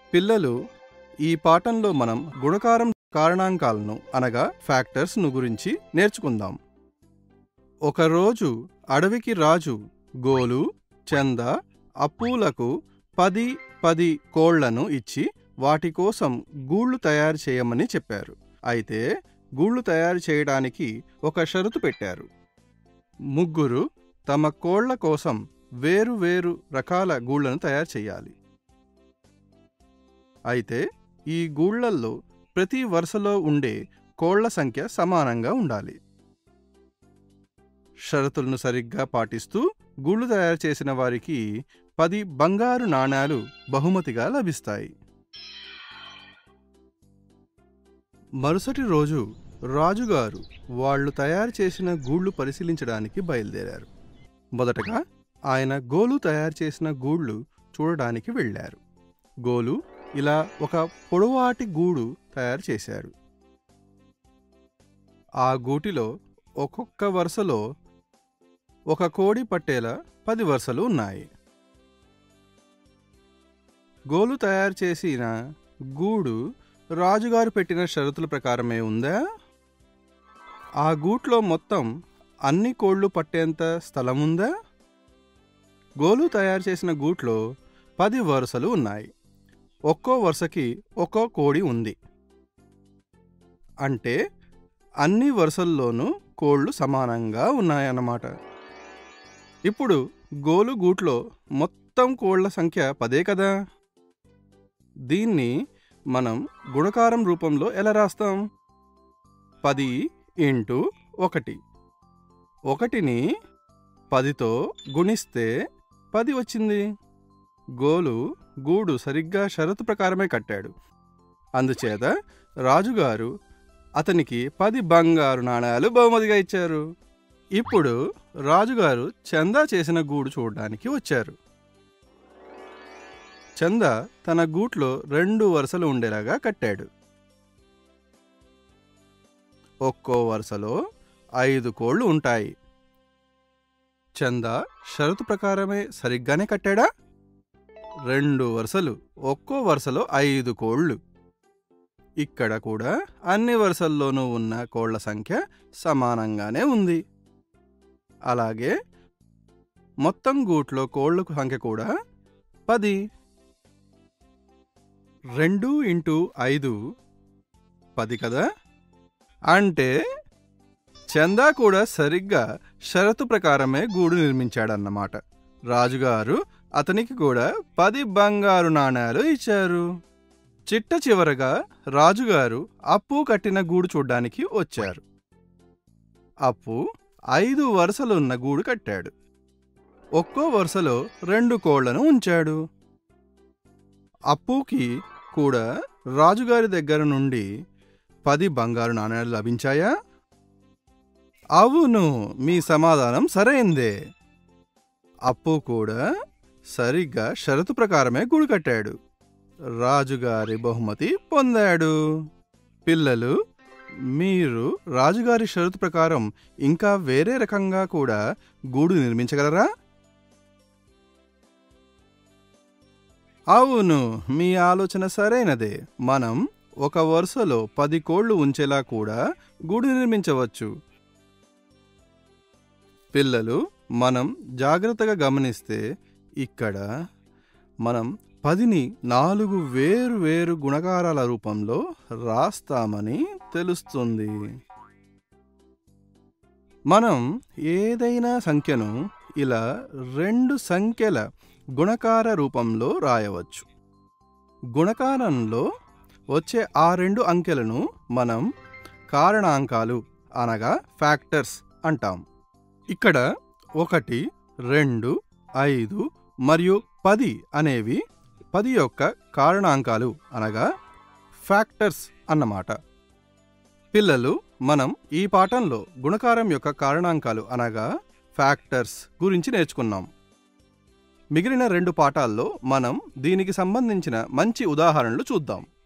పిల్లలు ఈ పాఠంలో మనం గుణకారం కారణాంకాలను అనగా ఫ్యాక్టర్స్ ను గురించి నేర్చుకుందాం ఒకరోజు అడవికి రాజు గోలు చంద అప్పులకు పది పది కోళ్లను ఇచ్చి వాటి కోసం గూళ్ళు తయారు చేయమని చెప్పారు అయితే గూళ్ళు తయారు చేయడానికి ఒక షరతు పెట్టారు ముగ్గురు తమ కోళ్ల కోసం వేరు వేరు రకాల గూళ్ళను తయారు చేయాలి అయితే ఈ గూళ్ళల్లో ప్రతి వరుసలో ఉండే కోళ్ల సంఖ్య సమానంగా ఉండాలి షరతులను సరిగ్గా పాటిస్తూ గూళ్ళు తయారు చేసిన వారికి పది బంగారు నాణాలు బహుమతిగా లభిస్తాయి మరుసటి రోజు రాజుగారు వాళ్ళు తయారు చేసిన గూళ్ళు పరిశీలించడానికి బయలుదేరారు మొదటగా ఆయన గోలు తయారు చేసిన గూళ్ళు చూడడానికి వెళ్ళారు గోలు ఇలా ఒక పొడవాటి గూడు తయారు చేశాడు ఆ గూటిలో ఒక్కొక్క వరుసలో ఒక కోడి పట్టేలా పది వరుసలు ఉన్నాయి గోలు తయారు చేసిన గూడు రాజుగారు పెట్టిన షరతుల ప్రకారమే ఉందా ఆ గూట్లో మొత్తం అన్ని కోళ్లు పట్టేంత స్థలం ఉందా గోలు తయారు చేసిన గూట్లో పది వరుసలు ఉన్నాయి ఒక్కో వరుసకి ఒక్కో కోడి ఉంది అంటే అన్ని వరుసల్లోనూ కోళ్లు సమానంగా ఉన్నాయన్నమాట ఇప్పుడు గోలు గూట్లో మొత్తం కోళ్ల సంఖ్య పదే కదా దీన్ని మనం గుణకారం రూపంలో ఎలా రాస్తాం పది ఇంటూ ఒకటి ఒకటిని పదితో గుణిస్తే పది వచ్చింది గోలు గూడు సరిగ్గా షరతు ప్రకారమే కట్టాడు అందుచేత రాజుగారు అతనికి పది బంగారు నాణాలు బహుమతిగా ఇచ్చారు ఇప్పుడు రాజుగారు చందా చేసిన గూడు చూడడానికి వచ్చారు చంద తన గూట్లో రెండు వరుసలు ఉండేలాగా కట్టాడు ఒక్కో వరుసలో ఐదు కోళ్లు ఉంటాయి చంద షరతు ప్రకారమే సరిగ్గానే కట్టాడా రెండు వరుసలు ఒక్కో వరుసలో ఐదు కోళ్లు ఇక్కడ కూడా అన్ని వరుసల్లోనూ ఉన్న కోళ్ల సంఖ్య సమానంగానే ఉంది అలాగే మొత్తం గూట్లో కోళ్ల సంఖ్య కూడా పది రెండు ఇంటూ ఐదు పది కదా అంటే చందా కూడా సరిగ్గా షరతు ప్రకారమే గూడు నిర్మించాడన్నమాట రాజుగారు అతనికి కూడా పది బంగారు నాణాలు ఇచ్చారు చిట్ట చివరగా రాజుగారు అప్పు కట్టిన గూడు చూడ్డానికి వచ్చారు అప్పు ఐదు వరుసలున్న గూడు కట్టాడు ఒక్కో వరుసలో రెండు కోళ్లను ఉంచాడు అప్పుకి కూడా రాజుగారి దగ్గర నుండి పది బంగారు నాణేలు లభించాయా అవును మీ సమాధానం సరైందే అప్పు కూడా సరిగ్గా షరతు ప్రకారమే గుడి కట్టాడు రాజుగారి బహుమతి పొందాడు పిల్లలు మీరు రాజుగారి షరతు ప్రకారం ఇంకా వేరే రకంగా కూడా గూడు నిర్మించగలరా అవును మీ ఆలోచన సరైనదే మనం ఒక వరుసలో పది కోళ్లు ఉంచేలా కూడా గూడు నిర్మించవచ్చు పిల్లలు మనం జాగ్రత్తగా గమనిస్తే ఇక్కడ మనం పదిని నాలుగు వేరు వేరు గుణకారాల రూపంలో రాస్తామని తెలుస్తుంది మనం ఏదైనా సంఖ్యను ఇలా రెండు సంఖ్యల గుణకార రూపంలో రాయవచ్చు గుణకారంలో వచ్చే ఆ రెండు అంకెలను మనం కారణాంకాలు అనగా ఫ్యాక్టర్స్ అంటాం ఇక్కడ ఒకటి రెండు ఐదు మరియు పది అనేవి పది యొక్క కారణాంకాలు అనగా ఫ్యాక్టర్స్ అన్నమాట పిల్లలు మనం ఈ పాఠంలో గుణకారం యొక్క కారణాంకాలు అనగా ఫ్యాక్టర్స్ గురించి నేర్చుకున్నాం మిగిలిన రెండు పాఠాల్లో మనం దీనికి సంబంధించిన మంచి ఉదాహరణలు చూద్దాం